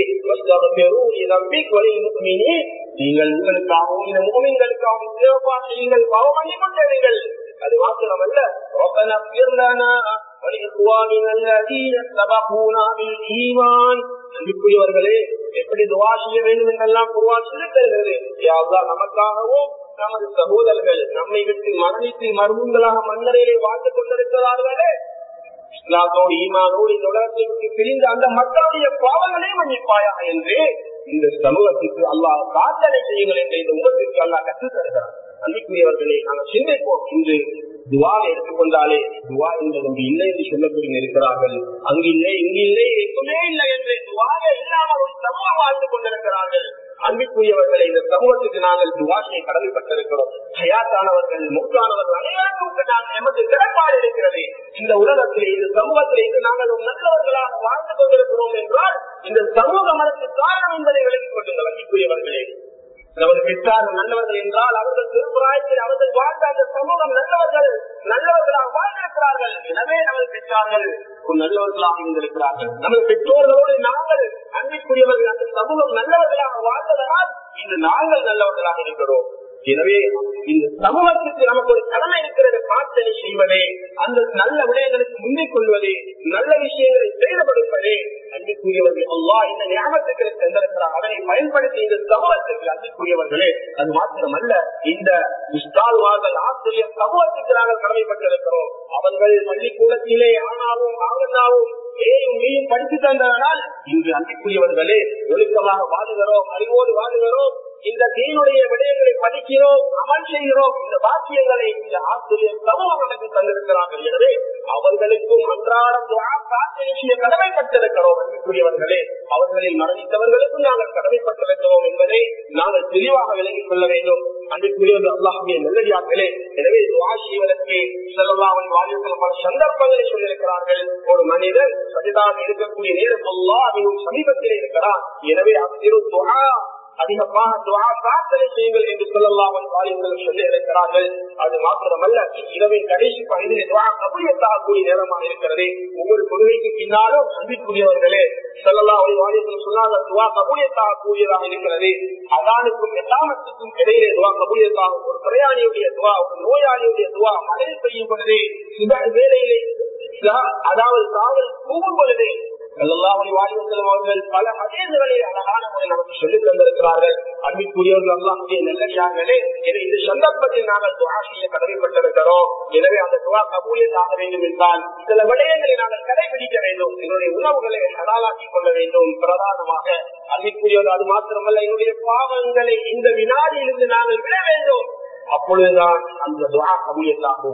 நீங்கள் உங்களுக்காகவும் இந்த மூமின்களுக்காகவும் சிறப்பா செய்யுங்கள் பாவமணி கொண்டீர்கள் அது மாத்திரமல்ல ربنا اغفر لنا ولإخواننا الذين سبقونا بالإيمان அன்புக்குரியவர்களே எப்படி துவா செய்ய வேண்டும் என்றெல்லாம் குருவான் சொல்லித் தருகிறது யாவ்தான் நமக்காகவும் நமது சகோதரர்கள் நம்மை விட்டு மரணித்து மர்மங்களாக மன்னரையிலே வாழ்ந்து கொண்டிருக்கிறார்களே இஸ்லாத்தோடு ஈமானோடு இந்த உலகத்தை விட்டு பிரிந்த அந்த மக்களுடைய பாவங்களே மன்னிப்பாயா என்று இந்த சமூகத்திற்கு அல்லாஹ் பிரார்த்தனை செய்யுங்கள் என்ற இந்த உலகத்திற்கு அல்லாஹ் கற்றுத் தருகிறார் அன்னைக்குரியவர்களை நாங்கள் சிந்திப்போம் இன்று துவாவை எடுத்துக்கொண்டாலே துவா என்பது ஒன்று இல்லை என்று சொல்லக்கூடிய இருக்கிறார்கள் அங்கு இல்லை இங்கு இல்லை எங்குமே இல்லை என்று துவாவே இல்லாமல் ஒரு சமூகம் வாழ்ந்து கொண்டிருக்கிறார்கள் அன்பிற்குரியவர்களை இந்த சமூகத்துக்கு நாங்கள் துவாசியை கடமைப்பட்டிருக்கிறோம் ஹயாத்தானவர்கள் மூத்தானவர்கள் அனைவருக்கும் நாங்கள் எமது திறப்பாடு இருக்கிறது இந்த உலகத்திலே இந்த சமூகத்திலே இது நாங்கள் ஒரு நல்லவர்களாக வாழ்ந்து கொண்டிருக்கிறோம் என்றால் இந்த சமூக மனத்து காரணம் என்பதை விளங்கிக் கொள்ளுங்கள் அன்பிற்குரியவர்களே நமது பெற்றார்கள் நல்லவர்கள் என்றால் அவர்கள் திருப்புராயத்தில் அவர்கள் வாழ்ந்த அந்த சமூகம் நல்லவர்கள் நல்லவர்களாக வாழ்ந்திருக்கிறார்கள் எனவே நமது பெற்றார்கள் ஒரு நல்லவர்களாக இருந்திருக்கிறார்கள் நமது பெற்றோர்களோடு நாங்கள் அன்பிற்குரியவர்கள் அந்த சமூகம் நல்லவர்களாக வாழ்ந்ததனால் இன்று நாங்கள் நல்லவர்களாக இருக்கிறோம் எனவே இந்த சமூகத்துக்கு நமக்கு ஒரு கடமை இருக்கிறது பிரார்த்தனை செய்வதே அந்த நல்ல விடயங்களுக்கு முன்னிக் கொள்வதே நல்ல விஷயங்களை செயல்படுத்துவதே அன்புக்குரியவர்கள் அல்லா இந்த ஞாபகத்துக்களை தந்திருக்கிறார் அதனை பயன்படுத்தி இந்த சமூகத்துக்கு அன்புக்குரியவர்களே அது மாத்திரமல்ல இந்த இஸ்தால்வார்கள் ஆசிரியர் சமூகத்துக்கு நாங்கள் கடமைப்பட்டிருக்கிறோம் அவர்கள் பள்ளிக்கூடத்திலே ஆனாலும் ஆகனாவும் ஏயும் நீயும் படித்து தந்ததனால் இன்று அன்புக்குரியவர்களே ஒழுக்கமாக வாழுகிறோம் அறிவோடு வாழுகிறோம் இந்த தீனுடைய விடயங்களை படிக்கிறோம் அமல் செய்கிறோம் இந்த பாக்கியங்களை இந்த ஆசிரியர் சமூகம் எனக்கு தந்திருக்கிறார்கள் எனவே அவர்களுக்கும் அன்றாடம் பிரார்த்தனை செய்ய கடமைப்பட்டிருக்கிறோம் அன்புக்குரியவர்களே அவர்களில் மரணித்தவர்களுக்கும் நாங்கள் கடமைப்பட்டிருக்கிறோம் என்பதை நாங்கள் தெளிவாக விலகிக் கொள்ள வேண்டும் அன்புக்குரியவர்கள் அல்லாஹுடைய நல்லடியார்களே எனவே துவா செய்வதற்கு செல்லல்லாமல் வாழ்க்கையில் பல சந்தர்ப்பங்களை சொல்லியிருக்கிறார்கள் ஒரு மனிதன் சஜிதாக இருக்கக்கூடிய நேரம் அல்லா மிகவும் சமீபத்தில் இருக்கிறார் எனவே அத்திரு துவா அதிகமாக துவா பிரார்த்தனை செய்யுங்கள் என்று சொல்லலாம் வாலிபர்கள் சொல்லி இருக்கிறார்கள் அது மாத்திரமல்ல இரவின் கடைசி பகுதியில் துவா கபூலியத்தாகக்கூடிய நேரமாக இருக்கிறது ஒவ்வொரு கொள்கைக்கு பின்னாலும் அன்பிற்குரியவர்களே சொல்லலாம் வாலிபர்கள் சொன்னாங்க துவா கபூலியத்தாக கூடியதாக இருக்கிறது அதானுக்கும் எல்லாமத்துக்கும் இடையிலே துவா கபூலியத்தாகும் ஒரு பிரயாணியுடைய துவா ஒரு நோயாளியுடைய துவா மழை பெய்யும் பொழுது வேலையிலே அதாவது காவல் கூவும் பொழுது அவர்கள் பல மதேசங்களில் அழகான முறை நமக்கு சொல்லித் தந்திருக்கிறார்கள் அன்பிற்குரியவர்கள் அல்லாமுடைய நல்லடியார்களே எனவே இந்த சந்தர்ப்பத்தில் நாங்கள் துவா செய்ய கடமைப்பட்டிருக்கிறோம் எனவே அந்த துவா கபூலியதாக வேண்டும் என்றால் சில விடயங்களை நாங்கள் கடைபிடிக்க வேண்டும் என்னுடைய உணவுகளை ஹலாலாக்கிக் கொள்ள வேண்டும் பிரதானமாக அன்பிற்குரியவர்கள் அது மாத்திரமல்ல என்னுடைய பாவங்களை இந்த வினாடியிலிருந்து நாங்கள் விட வேண்டும் அப்பொழுதுதான் அந்த துவா கபூலியத்தாகும்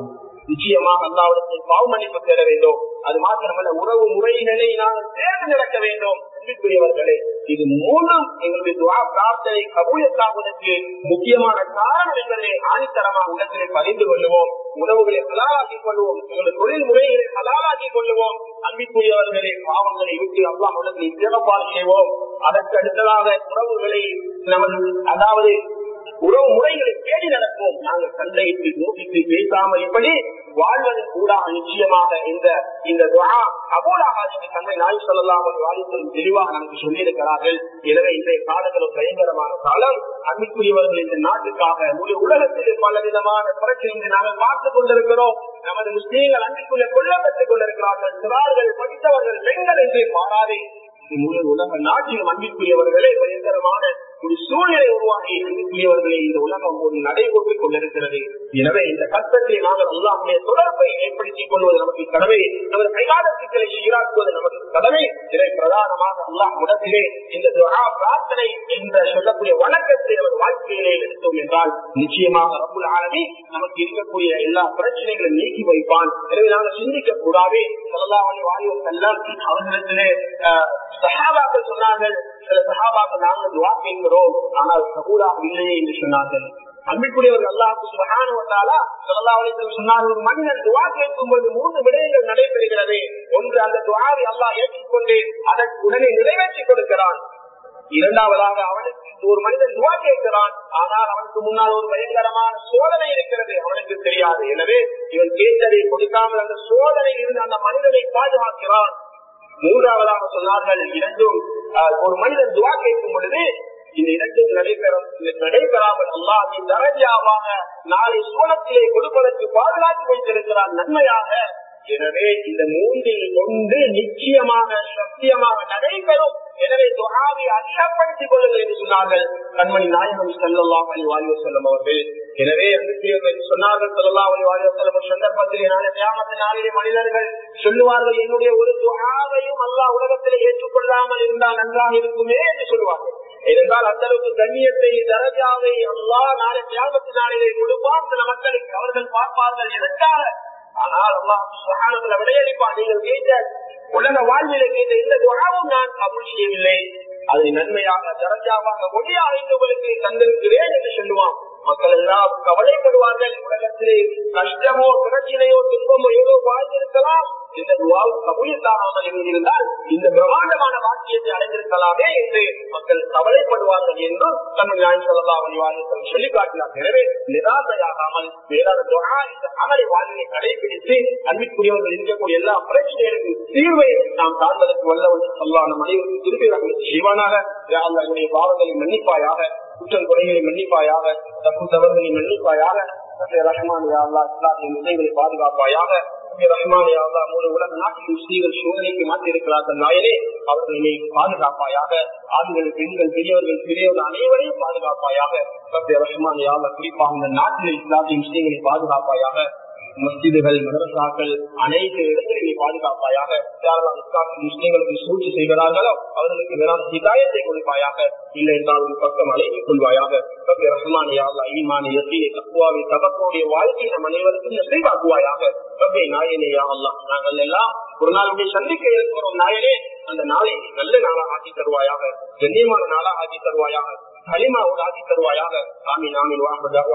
நிச்சயமாக அல்லாவிடத்தில் பாவமன்னிப்பு தேட வேண்டும் அது மாத்திரமல்ல உறவு முறைகளை நாங்கள் தேர்ந்து நடக்க வேண்டும் அன்பிற்குரியவர்களே இது மூலம் எங்களுடைய துவா பிரார்த்தனை கபூலத்தாவதற்கு முக்கியமான காரணம் என்பதை ஆணித்தரமாக உள்ளத்திலே பதிந்து கொள்ளுவோம் உணவுகளை ஹலாலாக்கிக் கொள்வோம் எங்களுடைய தொழில் முறைகளை ஹலாலாக்கிக் கொள்ளுவோம் அன்பிற்குரியவர்களை பாவங்களை விட்டு அல்லாஹ் உள்ளத்தில் சிறப்பாக செய்வோம் அதற்கு அடுத்ததாக உறவுகளை நமது அதாவது உறவு முறைகளை தேடி நடப்போம் நாங்கள் சண்டையிட்டு நோக்கிட்டு பேசாமல் எப்படி வாழ்வதன் கூட நிச்சயமாக இந்த இந்த துவா கபூலாகாது என்று தந்தை நாய் சொல்லலாம் வாழ்க்கையில் தெளிவாக நமக்கு சொல்லியிருக்கிறார்கள் எனவே இன்றைய காலங்களும் பயங்கரமான காலம் அன்பிற்குரியவர்கள் இந்த நாட்டுக்காக முழு உலகத்தில் பல விதமான பிரச்சனை நாங்கள் பார்த்துக் கொண்டிருக்கிறோம் நமது முஸ்லீம்கள் அன்பிற்குள்ள கொல்லப்பட்டுக் கொண்டிருக்கிறார்கள் சிறார்கள் படித்தவர்கள் பெண்கள் என்று பாராதே முழு உலக நாட்டிலும் அன்பிற்குரியவர்களே பயங்கரமான ஒரு சூழ்நிலை உருவாகி அன்பிற்குரியவர்களை இந்த உலகம் ஒரு நடைபெற்றுக் கொண்டிருக்கிறது எனவே இந்த கஷ்டத்தை நாங்கள் அல்லாஹுடைய தொடர்பை ஏற்படுத்திக் கொள்வது நமக்கு கடமை நமது கைகாலத்துக்களை சீராக்குவது நமக்கு கடமை இதை பிரதானமாக அல்லாஹ் முடத்திலே இந்த துஆ பிரார்த்தனை என்ற சொல்லக்கூடிய வணக்கத்தை நமது வாழ்க்கையிலே எடுத்தோம் என்றால் நிச்சயமாக ரப்புல் ஆலமி நமக்கு இருக்கக்கூடிய எல்லா பிரச்சனைகளையும் நீக்கி வைப்பான் எனவே நாங்கள் சிந்திக்க கூடாது சொல்லலாம் வாயு செல்லம் அவர்களிடத்திலே சஹாபாக்கள் சொன்னார்கள் சில சஹாபாக்கள் நாங்கள் துவா கேட்கிறோம் ஆனால் சகூலாக இல்லையே என்று சொன்னார்கள் அன்பிற்குரியவர்கள் அல்லாஹு சுபஹானுவத்தாலா சொன்னார்கள் ஒரு மனிதன் துவா கேட்கும் போது மூன்று விடயங்கள் நடைபெறுகிறது ஒன்று அந்த துவாவை அல்லாஹ் ஏற்றுக்கொண்டு அதற்கு உடனே நிறைவேற்றி கொடுக்கிறான் இரண்டாவதாக அவனுக்கு ஒரு மனிதன் துவா கேட்கிறான் ஆனால் அவனுக்கு முன்னால் ஒரு பயங்கரமான சோதனை இருக்கிறது அவனுக்கு தெரியாது எனவே இவன் கேட்டதை கொடுக்காமல் அந்த சோதனையில் இருந்து அந்த மனிதனை பாதுகாக்கிறான் மூன்றாவதாக சொன்னார்கள் இரண்டும் ஒரு மனிதன் துவா கேட்கும் பொழுது இந்த இரண்டும் நடைபெறும் நடைபெறாமல் அல்லாஹ் தரஜாவாக நாளை சோழத்திலே கொடுப்பதற்கு பாதுகாத்து வைத்திருக்கிறார் நன்மையாக எனவே இந்த மூன்றில் ஒன்று நிச்சயமாக சத்தியமாக நடைபெறும் எனவே துகாவை அதிகப்படுத்திக் கொள்ளுங்கள் என்று சொன்னார்கள் கண்மணி நாயகம் செல்லலாம் அலி வாயு செல்லம் அவர்கள் எனவே சொன்னார்கள் சொல்லலாம் அலி வாயு செல்லம் சந்தர்ப்பத்தில் நாளை கிராமத்து நாளிலே மனிதர்கள் சொல்லுவார்கள் என்னுடைய ஒரு துகாவையும் அல்லா உலகத்திலே ஏற்றுக்கொள்ளாமல் இருந்தால் நன்றாக இருக்குமே என்று சொல்லுவார்கள் ஏனென்றால் அந்த அளவுக்கு கண்ணியத்தை தரஜாவை அல்லா நாளை தியாகத்து நாளிலே கொடுப்பான் சில மக்களுக்கு அவர்கள் பார்ப்பார்கள் எதற்காக ஆனால் அல்லாஹ் விடையளிப்பான் நீங்கள் கேட்ட உலக வாழ்விலை கேட்ட இந்த துவாவும் நான் கபூல் செய்யவில்லை அதை நன்மையாக தரஞ்சாவாக மொழியாக உங்களுக்கு தந்திருக்கிறேன் என்று சொல்லுவான் மக்கள் எல்லாம் கவலைப்படுவார்கள் உலகத்திலே கஷ்டமோ பிரச்சனையோ துன்பமோ ஏதோ வாழ்ந்திருக்கலாம் இந்த துவாவு கபூலித்தாகாமல் இருந்திருந்தால் இந்த பிரம்மாண்டமான வாக்கியத்தை அடைந்திருக்கலாமே என்று மக்கள் கவலைப்படுவார்கள் என்றும் தமிழ் ஞான் சொல்லலாம் வழிவார்கள் சொல்லி காட்டினார் எனவே நிராசையாகாமல் வேறாத துவா இந்த அமலை வாழ்வினை கடைபிடித்து அன்பிற்குரியவர்கள் இருக்கக்கூடிய எல்லா பிரச்சனைகளுக்கும் தீர்வை நாம் காண்பதற்கு வல்லவன் சொல்லலாம் நம் அனைவருக்கும் திருப்பி செய்வானாக என்னுடைய பாவங்களை மன்னிப்பாயாக குற்றம் குறைகளை மன்னிப்பாயாக தப்பு தவறுகளை மன்னிப்பாயாக ரஹ்மான் யாழ்லா இஸ்லாத்தின் விதைகளை பாதுகாப்பாயாக ரஹ்மான் யாழ்லா மூணு உலக நாட்டில் முஸ்லீம்கள் சோதனைக்கு மாற்றி இருக்கிறார்கள் நாயனே அவர்களை பாதுகாப்பாயாக ஆண்கள் பெண்கள் பெரியவர்கள் பெரியவர்கள் அனைவரையும் பாதுகாப்பாயாக ரஹ்மான் யாழ்லா குறிப்பாக இந்த நாட்டில் இஸ்லாத்தின் முஸ்லீம்களை பாதுகாப்பாயாக மஸ்ஜிதுகள் மதரசாக்கள் அனைத்து இடங்களில் நீ பாதுகாப்பாயாக யாரெல்லாம் இஸ்லாமிய முஸ்லீம்களுக்கு சூழ்ச்சி செய்கிறார்களோ அவர்களுக்கு வேறாம் ஹிதாயத்தை கொடுப்பாயாக இல்லை என்றால் ஒரு பக்கம் அழைத்துக் கொள்வாயாக ரஹ்மான் யாழ்லா ஈமான் எத்தியை தக்குவாவை தகப்போடைய வாழ்க்கை நம் அனைவருக்கும் நெசைவாக்குவாயாக ரப்பே நாயனே யா அல்லாஹ் நாங்கள் எல்லாம் ஒரு நாளுடைய சந்திக்க இருக்கிறோம் நாயனே அந்த நாளை நல்ல நாளாக ஆக்கி தருவாயாக கண்ணியமான நாளாக ஆக்கி தருவாயாக களிமாவோடு ஆக்கி தருவாயாக ஆமீன் ஆமீன் வாஹ்